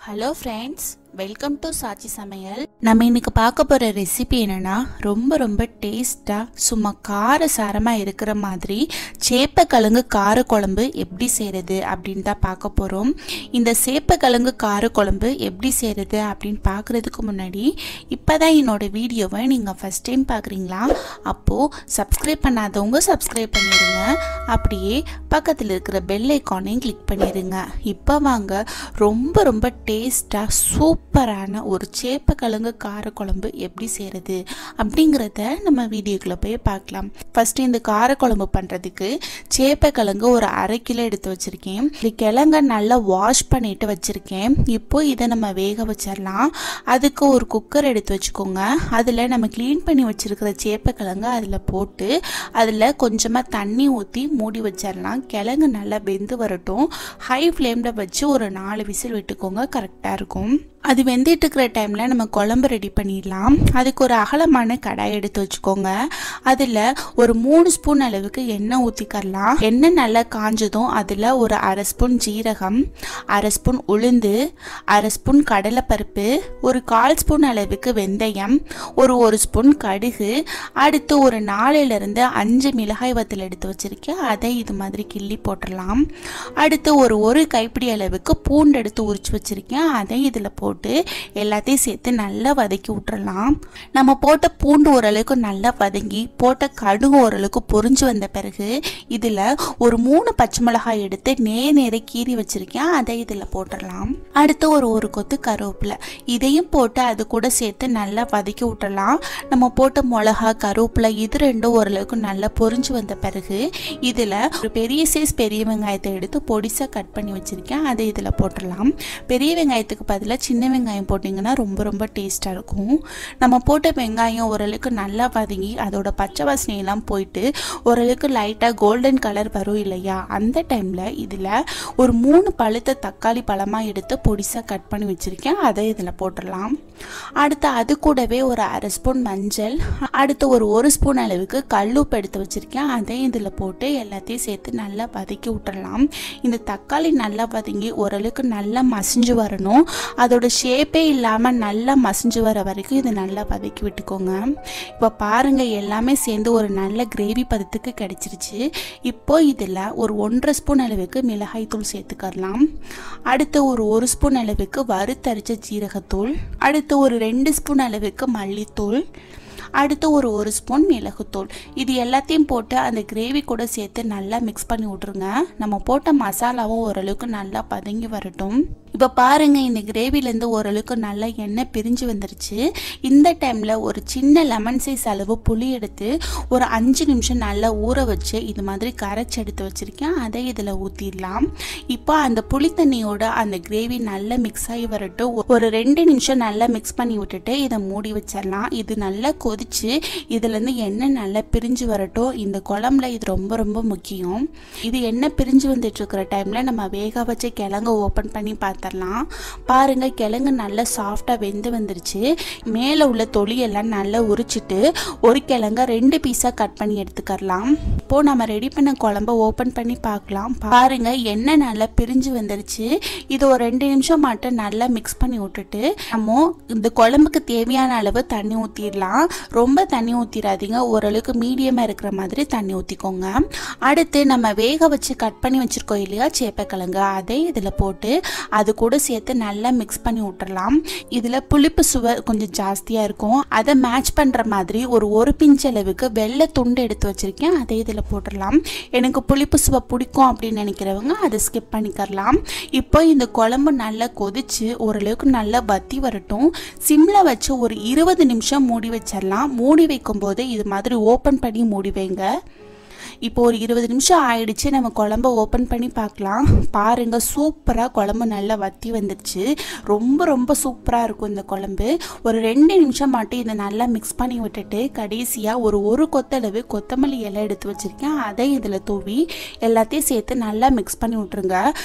hello friends welcome to Chachi Samayal நம்ம இன்னைக்கு பார்க்க போகிற ரெசிபி என்னன்னா ரொம்ப ரொம்ப டேஸ்ட்டாக சும்மா கார சாரமாக இருக்கிற மாதிரி சேப்பக்கிழங்கு கார குழம்பு எப்படி செய்கிறது அப்படின்னு தான் பார்க்க போகிறோம் இந்த சேப்பக்கிழங்கு கார குழம்பு எப்படி செய்கிறது அப்படின்னு பார்க்குறதுக்கு முன்னாடி இப்போ தான் என்னோட வீடியோவை நீங்கள் ஃபஸ்ட் டைம் பார்க்குறீங்களா அப்போது சப்ஸ்கிரைப் பண்ணாதவங்க சப்ஸ்கிரைப் பண்ணிடுங்க அப்படியே பக்கத்தில் இருக்கிற பெல் ஐக்கானையும் கிளிக் பண்ணிடுங்க இப்போ வாங்க ரொம்ப ரொம்ப டேஸ்ட்டாக சூப்பரான ஒரு சேப்பக்கிழங்கு காரக்குழம்பு எப்படி செய்கிறது அப்படிங்கிறத நம்ம வீடியோக்குள்ளே போய் பார்க்கலாம் ஃபஸ்ட்டு இந்த காரக்குழம்பு பண்ணுறதுக்கு சேப்பக்கிழங்கு ஒரு அரை கிலோ எடுத்து வச்சுருக்கேன் இந்த கிழங்க நல்லா வாஷ் பண்ணிட்டு வச்சுருக்கேன் இப்போ இதை நம்ம வேக வச்சிடலாம் அதுக்கு ஒரு குக்கர் எடுத்து வச்சுக்கோங்க அதில் நம்ம க்ளீன் பண்ணி வச்சுருக்கிற சேப்பக்கிழங்கு அதில் போட்டு அதில் கொஞ்சமாக தண்ணி ஊற்றி மூடி வச்சிடலாம் கிழங்கு நல்லா வெந்து வரட்டும் ஹை ஃப்ளேமில் வச்சு ஒரு நாலு விசில் விட்டுக்கோங்க கரெக்டாக இருக்கும் அது வெந்துட்டு இருக்கிற டைமில் நம்ம குழம்பு ரெடி பண்ணிடலாம் அதுக்கு ஒரு அகலமான கடாய் எடுத்து வச்சுக்கோங்க அதில் ஒரு மூணு ஸ்பூன் அளவுக்கு எண்ணெய் ஊற்றிக்கரலாம் எண்ணெய் நல்லா காஞ்சதும் அதில் ஒரு அரை ஸ்பூன் ஜீரகம் அரை ஸ்பூன் உளுந்து அரை ஸ்பூன் கடலைப்பருப்பு ஒரு கால் ஸ்பூன் அளவுக்கு வெந்தயம் ஒரு ஒரு ஸ்பூன் கடுகு அடுத்து ஒரு நாலுலேருந்து அஞ்சு மிளகாய் வத்தல் எடுத்து வச்சுருக்கேன் அதை இது மாதிரி கிள்ளி போட்டுடலாம் அடுத்து ஒரு ஒரு கைப்பிடி அளவுக்கு பூண்டு எடுத்து உரிச்சு வச்சுருக்கேன் அதை இதில் போட்டு எல்லாத்தையும் சேர்த்து நல்லா வதக்கி விட்டுறலாம் நம்ம போட்ட பூண்டு ஓரளவுக்கு நல்லா வதங்கி போட்ட கடுகு ஓரளவுக்கு பொரிஞ்சு வந்த பிறகு இதில் ஒரு மூணு பச்சை மிளகாய் எடுத்து நேர் நேர கீறி வச்சுருக்கேன் அதை இதில் போட்டுடலாம் அடுத்து ஒரு ஒரு கொத்து கருவேப்பிலை இதையும் போட்டு அது கூட சேர்த்து நல்லா வதக்கி விட்டுறலாம் நம்ம போட்ட மிளகா கருவேப்பிலை இது ரெண்டும் ஓரளவுக்கு நல்லா பொரிஞ்சு வந்த பிறகு இதில் ஒரு பெரிய சைஸ் பெரிய வெங்காயத்தை எடுத்து பொடிசாக கட் பண்ணி வச்சுருக்கேன் அதை இதில் போட்டுடலாம் பெரிய வெங்காயத்துக்கு பதிலாக சின்ன வெங்காயம் போட்டிங்கன்னா ரொம்ப ரொம்ப டேஸ்ட்டாக இருக்கும் நம்ம போட்ட வெங்காயம் ஓரளவுக்கு நல்லா வதங்கி அதோட பச்சை வாசனையெல்லாம் போயிட்டு ஓரளவுக்கு லைட்டாக கோல்டன் கலர் வரும் இல்லையா அந்த டைமில் இதில் ஒரு மூணு பழுத்த தக்காளி பழமாக எடுத்து பொடிசாக கட் பண்ணி வச்சுருக்கேன் அதை இதில் போட்டுடலாம் அடுத்து அது கூடவே ஒரு அரை ஸ்பூன் மஞ்சள் அடுத்து ஒரு ஒரு ஸ்பூன் அளவுக்கு கல்லுப்பு எடுத்து வச்சுருக்கேன் அதை இதில் போட்டு எல்லாத்தையும் சேர்த்து நல்லா வதக்கி விட்டுறலாம் இந்த தக்காளி நல்லா வதங்கி ஓரளவுக்கு நல்லா மசிஞ்சு வரணும் அதோட ஷேப்பே இல்லாமல் நல்லா மசிஞ்சு வர வரைக்கும் இதை நல்லா வதக்கி விட்டுக்கோங்க இப்போ பாருங்கள் எல்லாமே சேர்ந்து ஒரு நல்ல கிரேவி பதத்துக்கு கிடச்சிருச்சு இப்போ இதில் ஒரு ஒன்றரை ஸ்பூன் அளவுக்கு மிளகாய் தூள் சேர்த்துக்கலாம் அடுத்து ஒரு ஒரு ஸ்பூன் அளவுக்கு வறுத்தரிச்ச ஜீரகத்தூள் அடுத்து ஒரு ரெண்டு ஸ்பூன் அளவுக்கு மல்லித்தூள் அடுத்து ஒரு ஒரு ஸ்பூன் மிளகுத்தூள் இது எல்லாத்தையும் போட்டு அந்த கிரேவி கூட சேர்த்து நல்லா மிக்ஸ் பண்ணி விட்ருங்க நம்ம போட்ட மசாலாவும் ஓரளவுக்கு நல்லா பதங்கி வரட்டும் இப்போ பாருங்க இந்த கிரேவிலேருந்து ஓரளவுக்கு நல்லா எண்ணெய் பிரிஞ்சு வந்துருச்சு இந்த டைமில் ஒரு சின்ன லெமன் சைஸ் அளவு புளி எடுத்து ஒரு அஞ்சு நிமிஷம் நல்லா ஊற வச்சு இது மாதிரி கரைச்சி எடுத்து வச்சுருக்கேன் அதை இதில் ஊற்றிடலாம் இப்போ அந்த புளி தண்ணியோட அந்த கிரேவி நல்லா மிக்ஸ் ஆகி வரட்டும் ஒரு ரெண்டு நிமிஷம் நல்லா மிக்ஸ் பண்ணி விட்டுட்டு இதை மூடி வச்சிடலாம் இது நல்லா கொதிச்சு இதுலேருந்து எண்ணெய் நல்லா பிரிஞ்சு வரட்டும் இந்த குழம்புல இது ரொம்ப ரொம்ப முக்கியம் இது எண்ணெய் பிரிஞ்சு வந்துட்டு இருக்கிற டைமில் நம்ம வேக வச்ச கிழங்கு ஓப்பன் பண்ணி பார்த்துடலாம் பாருங்க கிழங்கு நல்லா சாஃப்டாக வெந்து வந்துருச்சு மேலே உள்ள தொலியெல்லாம் நல்லா உரிச்சிட்டு ஒரு கிழங்க ரெண்டு பீஸாக கட் பண்ணி எடுத்துக்கலாம் இப்போது நம்ம ரெடி பண்ண குழம்ப ஓப்பன் பண்ணி பார்க்கலாம் பாருங்க எண்ணெய் நல்லா பிரிஞ்சு வந்துருச்சு இது ஒரு ரெண்டு நிமிஷம் மட்டும் நல்லா மிக்ஸ் பண்ணி விட்டுட்டு நம்ம இந்த குழம்புக்கு தேவையான அளவு தண்ணி ஊற்றிடலாம் ரொம்ப தண்ணி ஊற்றிடாதீங்க ஓரளவுக்கு மீடியமாக இருக்கிற மாதிரி தண்ணி ஊற்றிக்கோங்க அடுத்து நம்ம வேக வச்சு கட் பண்ணி வச்சுருக்கோம் இல்லையா சேப்பக்கிழங்கு அதை இதில் போட்டு அது கூட சேர்த்து நல்லா மிக்ஸ் பண்ணி விட்டுறலாம் இதில் புளிப்பு சுவை கொஞ்சம் ஜாஸ்தியாக இருக்கும் அதை மேட்ச் பண்ணுற மாதிரி ஒரு ஒரு பிஞ்ச் அளவுக்கு வெள்ளை துண்டு எடுத்து வச்சுருக்கேன் அதை இதில் போட்டுடலாம் எனக்கு புளிப்பு சுவை பிடிக்கும் அப்படின்னு நினைக்கிறவங்க அதை ஸ்கிப் பண்ணிக்கரலாம் இப்போ இந்த குழம்பு நல்லா கொதிச்சு ஓரளவுக்கு நல்லா வத்தி வரட்டும் சிம்மில் வச்சு ஒரு இருபது நிமிஷம் மூடி வச்சிடலாம் மூடி வைக்கும்போது இது மாதிரி ஓப்பன் பண்ணி மூடி வைங்க இப்போ ஒரு இருபது நிமிஷம் ஆயிடுச்சு நம்ம குழம்ப ஓப்பன் பண்ணி பார்க்கலாம் பாருங்க சூப்பராக குழம்பு நல்லா வத்தி வந்துடுச்சு ரொம்ப ரொம்ப சூப்பராக இருக்கும் இந்த குழம்பு ஒரு ரெண்டு நிமிஷம் மட்டும் இதை நல்லா மிக்ஸ் பண்ணி விட்டுட்டு கடைசியாக ஒரு ஒரு கொத்தளவு கொத்தமல்லி இலை எடுத்து வச்சுருக்கேன் அதை இதில் தூவி எல்லாத்தையும் சேர்த்து நல்லா மிக்ஸ் பண்ணி விட்ருங்க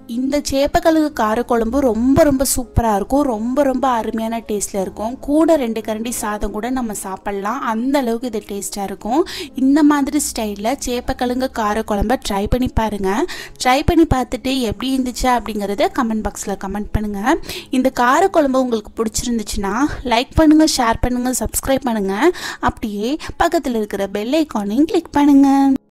இந்த சேப்பக்கிழங்கு காரக்குழம்பு ரொம்ப ரொம்ப சூப்பராக இருக்கும் ரொம்ப ரொம்ப அருமையான டேஸ்ட்டில் இருக்கும் கூட ரெண்டு கரண்டி சாதம் கூட நம்ம சாப்பிட்லாம் அந்த அளவுக்கு இது டேஸ்ட்டாக இருக்கும் இந்த மாதிரி ஸ்டைலில் சேப்பக்கிழங்கு காரக்குழம்ப ட்ரை பண்ணி பாருங்கள் ட்ரை பண்ணி பார்த்துட்டு எப்படி இருந்துச்சு அப்படிங்கிறத கமெண்ட் பாக்ஸில் கமெண்ட் பண்ணுங்கள் இந்த காரக்குழம்பு உங்களுக்கு பிடிச்சிருந்துச்சுன்னா லைக் பண்ணுங்கள் ஷேர் பண்ணுங்கள் சப்ஸ்கிரைப் பண்ணுங்கள் அப்படியே பக்கத்தில் இருக்கிற பெல் ஐக்கானையும் கிளிக் பண்ணுங்கள்